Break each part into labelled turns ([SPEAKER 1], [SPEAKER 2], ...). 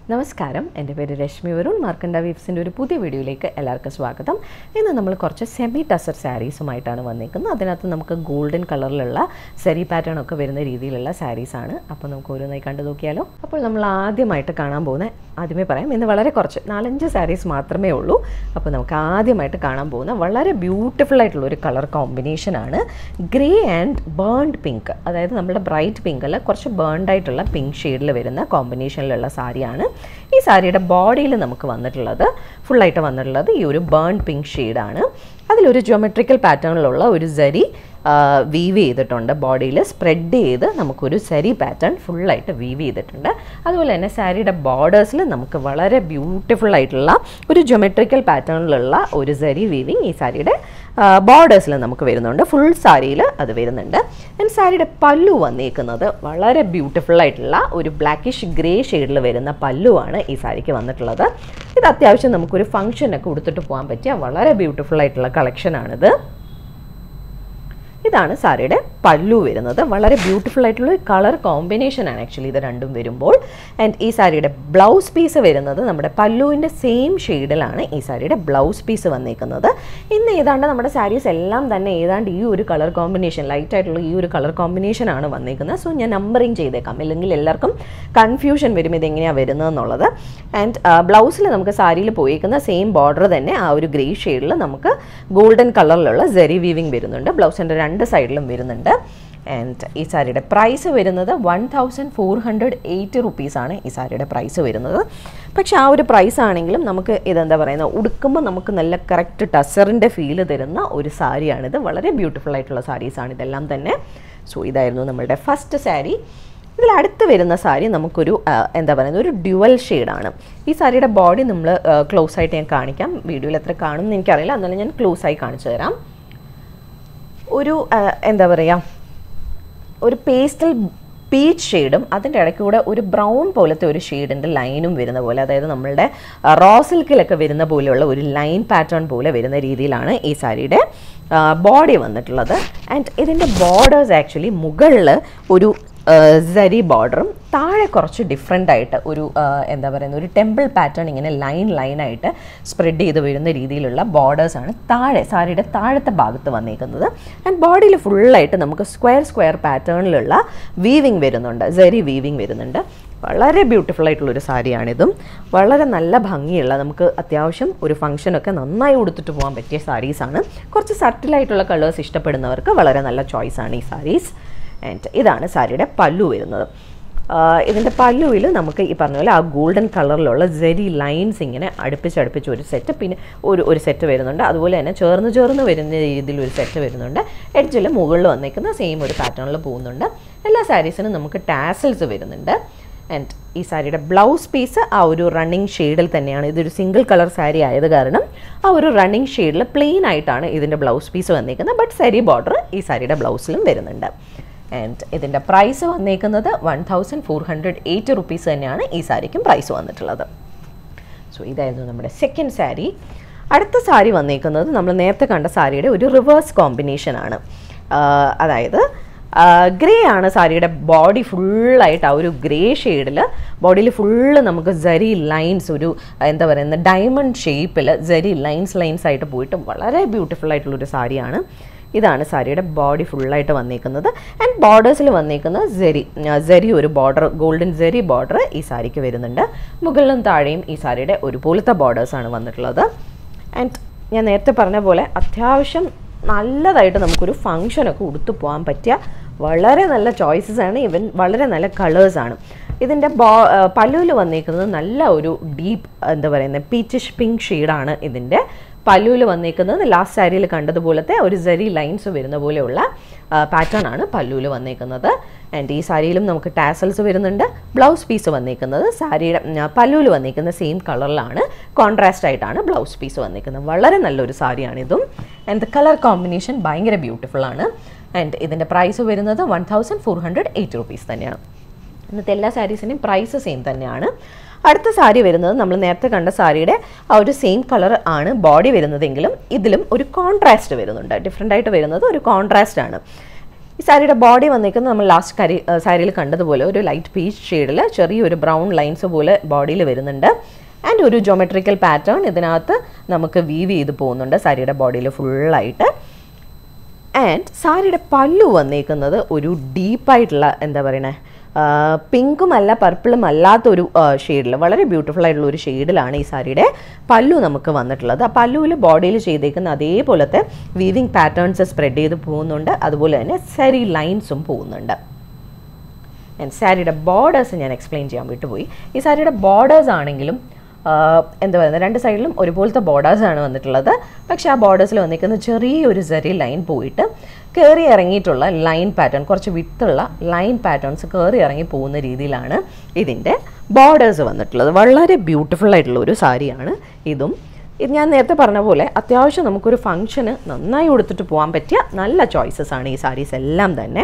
[SPEAKER 1] നമസ്കാരം എൻ്റെ പേര് രശ്മി വരുൺ മാർക്കണ്ട വീവ്സിൻ്റെ ഒരു പുതിയ വീഡിയോയിലേക്ക് എല്ലാവർക്കും സ്വാഗതം ഇന്ന് നമ്മൾ കുറച്ച് സെമി ടസർ സാരീസുമായിട്ടാണ് വന്നിരിക്കുന്നത് അതിനകത്ത് നമുക്ക് ഗോൾഡൻ കളറിലുള്ള സെറി പാറ്റേൺ ഒക്കെ വരുന്ന രീതിയിലുള്ള സാരീസാണ് അപ്പോൾ നമുക്ക് ഓരോന്നായി കണ്ടു നോക്കിയാലോ അപ്പോൾ നമ്മൾ ആദ്യമായിട്ട് കാണാൻ പോകുന്ന ആദ്യമേ പറയാം ഇന്ന് വളരെ കുറച്ച് നാലഞ്ച് സാരീസ് മാത്രമേ ഉള്ളൂ അപ്പോൾ നമുക്ക് ആദ്യമായിട്ട് കാണാൻ പോകുന്ന വളരെ ബ്യൂട്ടിഫുൾ ആയിട്ടുള്ള ഒരു കളർ കോമ്പിനേഷനാണ് ഗ്രേ ആൻഡ് ബേൺഡ് പിങ്ക് അതായത് നമ്മുടെ ബ്രൈറ്റ് പിങ്കിൽ കുറച്ച് ബേൺഡ് ആയിട്ടുള്ള പിങ്ക് ഷെയ്ഡിൽ വരുന്ന കോമ്പിനേഷനിലുള്ള സാരിയാണ് ഈ സാരിയുടെ ബോഡിയിൽ നമുക്ക് വന്നിട്ടുള്ളത് ഫുള്ളായിട്ട് വന്നിട്ടുള്ളത് ഈ ഒരു ബേൺ പിങ്ക് ഷെയ്ഡാണ് അതിലൊരു ജോമെട്രിക്കൽ പാറ്റേണിലുള്ള ഒരു സരി വീവ് ചെയ്തിട്ടുണ്ട് ബോഡിയിൽ സ്പ്രെഡ് ചെയ്ത് നമുക്കൊരു സരി പാറ്റേൺ ഫുള്ളായിട്ട് വീവ് ചെയ്തിട്ടുണ്ട് അതുപോലെ തന്നെ സാരിയുടെ ബോർഡേഴ്സിൽ നമുക്ക് വളരെ ബ്യൂട്ടിഫുൾ ആയിട്ടുള്ള ഒരു ജോമെട്രിക്കൽ പാറ്റേണിലുള്ള ഒരു സരി വീവിങ് ഈ സാരിയുടെ ബോർഡേഴ്സിൽ നമുക്ക് വരുന്നുണ്ട് ഫുൾ സാരിയിൽ അത് വരുന്നുണ്ട് ആൻഡ് സാരിയുടെ പല്ലു വന്നേക്കുന്നത് വളരെ ബ്യൂട്ടിഫുൾ ആയിട്ടുള്ള ഒരു ബ്ലാക്കിഷ് ഗ്രേ ഷെയ്ഡിൽ വരുന്ന പല്ലുവാണ് ഈ സാരിക്ക് വന്നിട്ടുള്ളത് ഇത് അത്യാവശ്യം നമുക്കൊരു ഫംഗ്ഷനൊക്കെ ഉടുത്തിട്ട് പോകാൻ പറ്റിയ വളരെ ബ്യൂട്ടിഫുൾ ആയിട്ടുള്ള കളക്ഷനാണിത് ഇതാണ് സാരിയുടെ പല്ലു വരുന്നത് വളരെ ബ്യൂട്ടിഫുൾ ആയിട്ടുള്ള ഒരു കളർ കോമ്പിനേഷനാണ് ആക്ച്വലി ഇത് രണ്ടും വരുമ്പോൾ ആൻഡ് ഈ സാരിയുടെ ബ്ലൗസ് പീസ് വരുന്നത് നമ്മുടെ പല്ലുവിൻ്റെ സെയിം ഷെയ്ഡിലാണ് ഈ സാരിയുടെ ബ്ലൗസ് പീസ് വന്നേക്കുന്നത് ഇന്ന് ഏതാണ്ട് നമ്മുടെ സാരീസ് എല്ലാം തന്നെ ഏതാണ്ട് ഈ ഒരു കളർ കോമ്പിനേഷൻ ലൈറ്റ് ആയിട്ടുള്ള ഈ ഒരു കളർ കോമ്പിനേഷനാണ് വന്നേക്കുന്നത് സോ ഞാൻ നമ്പറിങ് ചെയ്തേക്കാം ഇല്ലെങ്കിൽ എല്ലാവർക്കും കൺഫ്യൂഷൻ വരും ഇതെങ്ങനെയാണ് വരുന്നതെന്നുള്ളത് ആൻഡ് ബ്ലൗസിൽ നമുക്ക് സാരിയിൽ പോയേക്കുന്ന സെയിം ബോർഡർ തന്നെ ആ ഒരു ഗ്രേ ഷെയ്ഡിൽ നമുക്ക് ഗോൾഡൻ കളറിലുള്ള ജെറി വീവിങ് വരുന്നുണ്ട് ബ്ലൗസിൻ്റെ രണ്ട് സൈഡിലും വരുന്നുണ്ട് ആൻഡ് ഈ സാരിയുടെ പ്രൈസ് വരുന്നത് one thousand four hundred eighty റുപ്പീസാണ് ഈ സാരിയുടെ പ്രൈസ് വരുന്നത് പക്ഷെ ആ ഒരു പ്രൈസ് ആണെങ്കിലും നമുക്ക് ഇതെന്താ പറയുന്നത് ഉടുക്കുമ്പോൾ നമുക്ക് നല്ല കറക്റ്റ് ടസറിൻ്റെ ഫീല് തരുന്ന ഒരു സാരിയാണിത് വളരെ ബ്യൂട്ടിഫുൾ ആയിട്ടുള്ള സാരീസാണ് ഇതെല്ലാം തന്നെ സോ ഇതായിരുന്നു നമ്മളുടെ ഫസ്റ്റ് സാരി ഇതിൽ അടുത്ത് വരുന്ന സാരി നമുക്കൊരു എന്താ പറയുന്നത് ഒരു ഡ്യുവൽ ഷെയ്ഡാണ് ഈ സാരിയുടെ ബോഡി നമ്മൾ ക്ലോസ് ആയിട്ട് ഞാൻ കാണിക്കാം വീഡിയോയിൽ എത്ര കാണും എന്ന് എനിക്കറിയില്ല എന്നാലും ഞാൻ ക്ലോസ് ആയി കാണിച്ചു തരാം ഒരു എന്താ പറയുക ഒരു പേസ്റ്റൽ പീച്ച് ഷെയ്ഡും അതിൻ്റെ ഇടയ്ക്ക് കൂടെ ഒരു ബ്രൗൺ പോലത്തെ ഒരു ഷെയ്ഡിൻ്റെ ലൈനും വരുന്ന പോലെ അതായത് നമ്മളുടെ റോ സിൽക്കിലൊക്കെ വരുന്ന പോലെയുള്ള ഒരു ലൈൻ പാറ്റേൺ പോലെ വരുന്ന രീതിയിലാണ് ഈ സാരിയുടെ ബോഡി വന്നിട്ടുള്ളത് ആൻഡ് ഇതിൻ്റെ ബോർഡേഴ്സ് ആക്ച്വലി മുകളിൽ ഒരു സരി ബോർഡറും താഴെ കുറച്ച് ഡിഫറെൻ്റ് ആയിട്ട് ഒരു എന്താ പറയുന്ന ഒരു ടെമ്പിൾ പാറ്റേൺ ഇങ്ങനെ ലൈൻ ലൈനായിട്ട് സ്പ്രെഡ് ചെയ്ത് വരുന്ന രീതിയിലുള്ള ബോർഡേഴ്സാണ് താഴെ സാരിയുടെ താഴത്തെ ഭാഗത്ത് വന്നേക്കുന്നത് ആൻഡ് ബോഡിയിൽ ഫുള്ളായിട്ട് നമുക്ക് സ്ക്വയർ സ്ക്വയർ പാറ്റേണിലുള്ള വീവിങ് വരുന്നുണ്ട് സരി വീവിങ് വരുന്നുണ്ട് വളരെ ബ്യൂട്ടിഫുൾ ആയിട്ടുള്ളൊരു സാരിയാണിതും വളരെ നല്ല ഭംഗിയുള്ള നമുക്ക് അത്യാവശ്യം ഒരു ഫംഗ്ഷനൊക്കെ നന്നായി ഉടുത്തിട്ട് പോകാൻ പറ്റിയ സാരീസാണ് കുറച്ച് സട്ടിലായിട്ടുള്ള കളേഴ്സ് ഇഷ്ടപ്പെടുന്നവർക്ക് വളരെ നല്ല ചോയ്സാണ് ഈ സാരീസ് ആൻഡ് ഇതാണ് സാരിയുടെ പല്ലു വരുന്നത് ഇതിൻ്റെ പല്ലുവിൽ നമുക്ക് ഈ പറഞ്ഞ പോലെ ആ ഗോൾഡൻ കളറിലുള്ള ജെരി ലൈൻസ് ഇങ്ങനെ അടുപ്പിച്ചടുപ്പിച്ച് ഒരു സെറ്റ് പിന്നെ ഒരു ഒരു സെറ്റ് വരുന്നുണ്ട് അതുപോലെ തന്നെ ചേർന്ന് ചേർന്ന് വരുന്ന രീതിയിൽ ഒരു സെറ്റ് വരുന്നുണ്ട് എഡ്ജിൽ മുകളിൽ വന്നേക്കുന്ന സെയിം ഒരു പാറ്റേണിൽ പോകുന്നുണ്ട് എല്ലാ സാരീസിനും നമുക്ക് ടാസൽസ് വരുന്നുണ്ട് ആൻഡ് ഈ സാരിയുടെ ബ്ലൗസ് പീസ് ആ ഒരു റണ്ണിങ് ഷെയ്ഡിൽ തന്നെയാണ് ഇതൊരു സിംഗിൾ കളർ സാരി ആയത് കാരണം ആ ഒരു റണ്ണിങ് ഷെയ്ഡിൽ പ്ലെയിൻ ആയിട്ടാണ് ഇതിൻ്റെ ബ്ലൗസ് പീസ് വന്നേക്കുന്നത് ബട്ട് സാരി ബോർഡർ ഈ സാരിയുടെ ബ്ലൗസിലും വരുന്നുണ്ട് ആൻഡ് ഇതിൻ്റെ പ്രൈസ് വന്നേക്കുന്നത് one thousand four hundred eighty rupees തന്നെയാണ് ഈ സാരിക്കും പ്രൈസ് വന്നിട്ടുള്ളത് സോ ഇതായിരുന്നു നമ്മുടെ സെക്കൻഡ് സാരി അടുത്ത സാരി വന്നേക്കുന്നത് നമ്മൾ നേരത്തെ കണ്ട സാരിയുടെ ഒരു റിവേഴ്സ് കോമ്പിനേഷനാണ് അതായത് ഗ്രേ ആണ് സാരിയുടെ ബോഡി ഫുള്ളായിട്ട് ആ ഒരു ഗ്രേ ഷെയ്ഡിൽ ബോഡിയിൽ ഫുള്ള് നമുക്ക് ജരി ലൈൻസ് ഒരു എന്താ പറയുന്നത് ഡയമണ്ട് ഷേപ്പിൽ ജരി ലൈൻസ് ലൈൻസ് ആയിട്ട് പോയിട്ട് വളരെ ബ്യൂട്ടിഫുൾ ആയിട്ടുള്ളൊരു സാരിയാണ് ഇതാണ് സാരിയുടെ ബോഡി ഫുള്ളായിട്ട് വന്നേക്കുന്നത് ആൻഡ് ബോർഡേഴ്സിൽ വന്നേക്കുന്നത് ജെരി ജെരി ഒരു ബോർഡർ ഗോൾഡൻ ജെരി ബോർഡർ ഈ സാരിക്ക് വരുന്നുണ്ട് മുകളിലും താഴെയും ഈ സാരിയുടെ ഒരുപോലത്തെ ബോർഡേഴ്സാണ് വന്നിട്ടുള്ളത് ആൻഡ് ഞാൻ നേരത്തെ പറഞ്ഞ പോലെ അത്യാവശ്യം നല്ലതായിട്ട് നമുക്കൊരു ഫങ്ഷനൊക്കെ ഉടുത്തു പോകാൻ പറ്റിയ വളരെ നല്ല ചോയ്സസ് ആണ് ഇവൻ വളരെ നല്ല കളേഴ്സാണ് ഇതിൻ്റെ ബോ പല്ലുവിൽ വന്നേക്കുന്നത് നല്ല ഒരു ഡീപ്പ് എന്താ പറയുന്നത് പീച്ചിഷ് പിങ്ക് ഷെയ്ഡാണ് ഇതിൻ്റെ പല്ലുവിൽ വന്നേക്കുന്നത് ലാസ്റ്റ് സാരിയിൽ കണ്ടതുപോലത്തെ ഒരു ജെറി ലൈൻസ് വരുന്ന പോലെയുള്ള പാറ്റേൺ ആണ് പല്ലുവിൽ വന്നേക്കുന്നത് ആൻഡ് ഈ സാരിയിലും നമുക്ക് ടാസൽസ് വരുന്നുണ്ട് ബ്ലൗസ് പീസ് വന്നേക്കുന്നത് സാരിയുടെ പല്ലുവിൽ വന്നേക്കുന്ന സെയിം കളറിലാണ് കോൺട്രാസ്റ്റ് ആയിട്ടാണ് ബ്ലൗസ് പീസ് വന്നേക്കുന്നത് വളരെ നല്ലൊരു സാരിയാണിതും ആൻഡ് ദ കളർ കോമ്പിനേഷൻ ഭയങ്കര ബ്യൂട്ടിഫുൾ ആണ് ആൻഡ് ഇതിൻ്റെ പ്രൈസ് വരുന്നത് one thousand four hundred eighty rupees തന്നെയാണ് ഇന്നത്തെ എല്ലാ സാരീസിൻ്റെയും പ്രൈസ് സെയിം തന്നെയാണ് അടുത്ത സാരി വരുന്നത് നമ്മൾ നേരത്തെ കണ്ട സാരിയുടെ ആ ഒരു സെയിം കളർ ആണ് ബോഡി വരുന്നതെങ്കിലും ഇതിലും ഒരു കോൺട്രാസ്റ്റ് വരുന്നുണ്ട് ഡിഫറെൻ്റ് ആയിട്ട് വരുന്നത് ഒരു കോൺട്രാസ്റ്റ് ആണ് ഈ സാരിയുടെ ബോഡി വന്നിരിക്കുന്നത് നമ്മൾ ലാസ്റ്റ് കരി സാരിയിൽ കണ്ടതുപോലെ ഒരു ലൈറ്റ് പീച്ച് ഷെയ്ഡിൽ ചെറിയൊരു ബ്രൗൺ ലൈൻസ് പോലെ ബോഡിയിൽ വരുന്നുണ്ട് ആൻഡ് ഒരു ജോമെട്രിക്കൽ പാറ്റേൺ ഇതിനകത്ത് നമുക്ക് വീവ് ചെയ്ത് പോകുന്നുണ്ട് സാരിയുടെ ബോഡിയിൽ ഫുള്ളായിട്ട് ആൻഡ് സാരിയുടെ പല്ലു വന്നേക്കുന്നത് ഒരു ഡീപ്പായിട്ടുള്ള എന്താ പറയണേ പിങ്കും അല്ല പർപ്പിളും അല്ലാത്തൊരു ഷെയ്ഡിൽ വളരെ ബ്യൂട്ടിഫുൾ ആയിട്ടുള്ള ഒരു ഷെയ്ഡിലാണ് ഈ സാരിയുടെ പല്ലു നമുക്ക് വന്നിട്ടുള്ളത് ആ പല്ലുവിൽ ബോഡിയിൽ ചെയ്തേക്കുന്ന അതേപോലത്തെ വീവിങ് പാറ്റേൺസ് സ്പ്രെഡ് ചെയ്ത് പോകുന്നുണ്ട് അതുപോലെ തന്നെ സാരി ലൈൻസും പോകുന്നുണ്ട് ആൻഡ് സാരിയുടെ ബോർഡേഴ്സ് ഞാൻ എക്സ്പ്ലെയിൻ ചെയ്യാൻ വിട്ടുപോയി ഈ സാരിയുടെ ബോർഡേഴ്സ് ആണെങ്കിലും ആഹ് എന്താ പറയുന്നത് രണ്ട് സൈഡിലും ഒരുപോലത്തെ ബോർഡേഴ്സ് ആണ് വന്നിട്ടുള്ളത് പക്ഷേ ആ ബോർഡേഴ്സിൽ വന്നിരിക്കുന്ന ചെറിയൊരു ചെറിയ ലൈൻ പോയിട്ട് കയറി ഇറങ്ങിയിട്ടുള്ള ലൈൻ പാറ്റേൺ കുറച്ച് വിത്തുള്ള ലൈൻ പാറ്റേൺസ് കയറി ഇറങ്ങി പോകുന്ന രീതിയിലാണ് ഇതിൻ്റെ ബോർഡേഴ്സ് വന്നിട്ടുള്ളത് വളരെ ബ്യൂട്ടിഫുൾ ആയിട്ടുള്ള ഒരു സാരിയാണ് ഇതും ഇത് ഞാൻ നേരത്തെ പറഞ്ഞ പോലെ അത്യാവശ്യം നമുക്കൊരു ഫംഗ്ഷന് നന്നായി ഉടുത്തിട്ട് പോകാൻ പറ്റിയ നല്ല ചോയ്സസ് ആണ് ഈ സാരീസ് എല്ലാം തന്നെ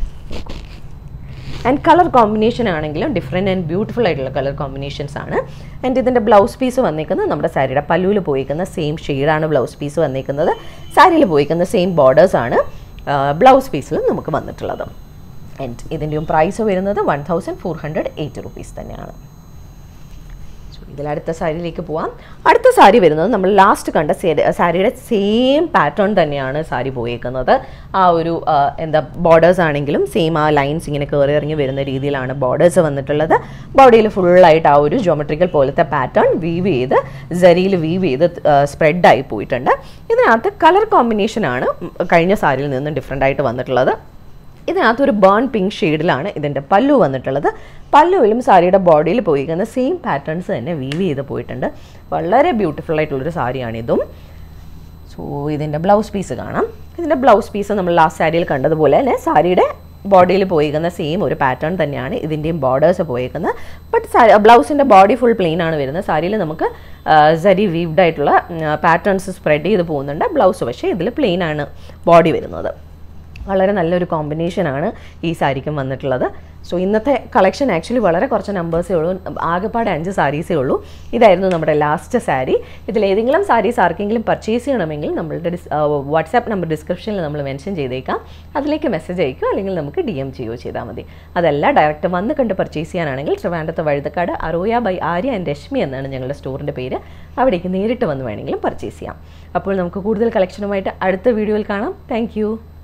[SPEAKER 1] ആൻഡ് കളർ കോമ്പിനേഷൻ ആണെങ്കിലും ഡിഫറെൻറ്റ് ആൻഡ് ബ്യൂട്ടിഫുൾ ആയിട്ടുള്ള കളർ കോമ്പിനേഷൻസ് ആണ് ആൻഡ് ഇതിൻ്റെ ബ്ലൗസ് പീസ് വന്നിരിക്കുന്നത് നമ്മുടെ സാരിയുടെ പല്ലുവിൽ പോയിക്കുന്ന സെയിം ഷെയ്ഡാണ് ബ്ലൗസ് പീസ് വന്നിരിക്കുന്നത് സാരിയിൽ പോയിക്കുന്ന സെയിം ബോർഡേഴ്സ് ആണ് ബ്ലൗസ് പീസിലും നമുക്ക് വന്നിട്ടുള്ളത് ആൻഡ് ഇതിൻ്റെയും പ്രൈസ് വരുന്നത് one thousand four hundred eighty rupees തന്നെയാണ് So, ഇതിൽ അടുത്ത സാരിയിലേക്ക് പോവാം അടുത്ത സാരി വരുന്നത് നമ്മൾ ലാസ്റ്റ് കണ്ട സേ- സാരിയുടെ സെയിം പാറ്റേൺ തന്നെയാണ് സാരി പോയേക്കുന്നത് ആ ഒരു ആ, എന്താ ബോർഡേഴ്സ് ആണെങ്കിലും സെയിം ആ ലൈൻസ് ഇങ്ങനെ കയറി ഇറങ്ങി വരുന്ന രീതിയിലാണ് ബോർഡേഴ്സ് വന്നിട്ടുള്ളത് ബോഡിയിൽ ഫുള്ളായിട്ട് ആ ഒരു ജോമെട്രിക്കൽ പോലത്തെ പാറ്റേൺ വീവ് ചെയ്ത് ജരിയിൽ വീവ് ചെയ്ത് സ്പ്രെഡായി പോയിട്ടുണ്ട് ഇതിനകത്ത് കളർ കോമ്പിനേഷനാണ് കഴിഞ്ഞ സാരിയിൽ നിന്നും ഡിഫറെൻ്റ് ആയിട്ട് വന്നിട്ടുള്ളത് ഇതിനകത്ത് ഒരു ബേൺ പിങ്ക് ഷെയ്ഡിലാണ് ഇതിൻ്റെ പല്ലു വന്നിട്ടുള്ളത് പല്ലുവിലും സാരിയുടെ ബോഡിയിൽ പോയിരിക്കുന്ന സെയിം പാറ്റേൺസ് തന്നെ വീവ് ചെയ്ത് പോയിട്ടുണ്ട് വളരെ ബ്യൂട്ടിഫുൾ ആയിട്ടുള്ളൊരു സാരിയാണ് ഇതും സോ ഇതിൻ്റെ ബ്ലൗസ് പീസ് കാണാം ഇതിൻ്റെ ബ്ലൗസ് പീസ് നമ്മൾ ലാസ്റ്റ് സാരിയിൽ കണ്ടതുപോലെ തന്നെ സാരിയുടെ ബോഡിയിൽ പോയിരിക്കുന്ന സെയിം ഒരു പാറ്റേൺ തന്നെയാണ് ഇതിൻ്റെയും ബോർഡേഴ്സ് പോയിരിക്കുന്നത് ബട്ട് ബ്ലൗസിൻ്റെ ബോഡി ഫുൾ പ്ലെയിൻ ആണ് വരുന്നത് സാരിയിൽ നമുക്ക് സരി വീവ്ഡ് ആയിട്ടുള്ള പാറ്റേൺസ് സ്പ്രെഡ് ചെയ്ത് പോകുന്നുണ്ട് ബ്ലൗസ് പക്ഷേ ഇതിൽ പ്ലെയിൻ ആണ് ബോഡി വരുന്നത് വളരെ നല്ലൊരു കോമ്പിനേഷനാണ് ഈ സാരിക്കും വന്നിട്ടുള്ളത് സോ ഇന്നത്തെ കളക്ഷൻ ആക്ച്വലി വളരെ കുറച്ച് നമ്പേഴ്സേ ഉള്ളൂ ആകെപ്പാടെ അഞ്ച് സാരീസേ ഉള്ളൂ ഇതായിരുന്നു നമ്മുടെ ലാസ്റ്റ് സാരി ഇതിൽ ഏതെങ്കിലും സാരീസ് ആർക്കെങ്കിലും പർച്ചേസ് ചെയ്യണമെങ്കിൽ നമ്മളുടെ ഡിസ് വാട്സാപ്പ് നമ്പർ ഡിസ്ക്രിപ്ഷനിൽ നമ്മൾ മെൻഷൻ ചെയ്തേക്കാം അതിലേക്ക് മെസ്സേജ് അയക്കുക അല്ലെങ്കിൽ നമുക്ക് ഡി എം ചെയ്യുകയോ ചെയ്താൽ മതി അതല്ല ഡയറക്റ്റ് വന്ന് കണ്ട് പർച്ചേസ് ചെയ്യാനാണെങ്കിൽ ട്രിവാൻഡത്തെ വഴുതക്കാട് അറോയ ബൈ ആര്യ ആൻഡ് രശ്മി എന്നാണ് ഞങ്ങളുടെ സ്റ്റോറിൻ്റെ പേര് അവിടേക്ക് നേരിട്ട് വന്ന് വേണമെങ്കിലും പർച്ചേസ് ചെയ്യാം അപ്പോൾ നമുക്ക് കൂടുതൽ കളക്ഷനുമായിട്ട് അടുത്ത വീഡിയോയിൽ കാണാം താങ്ക്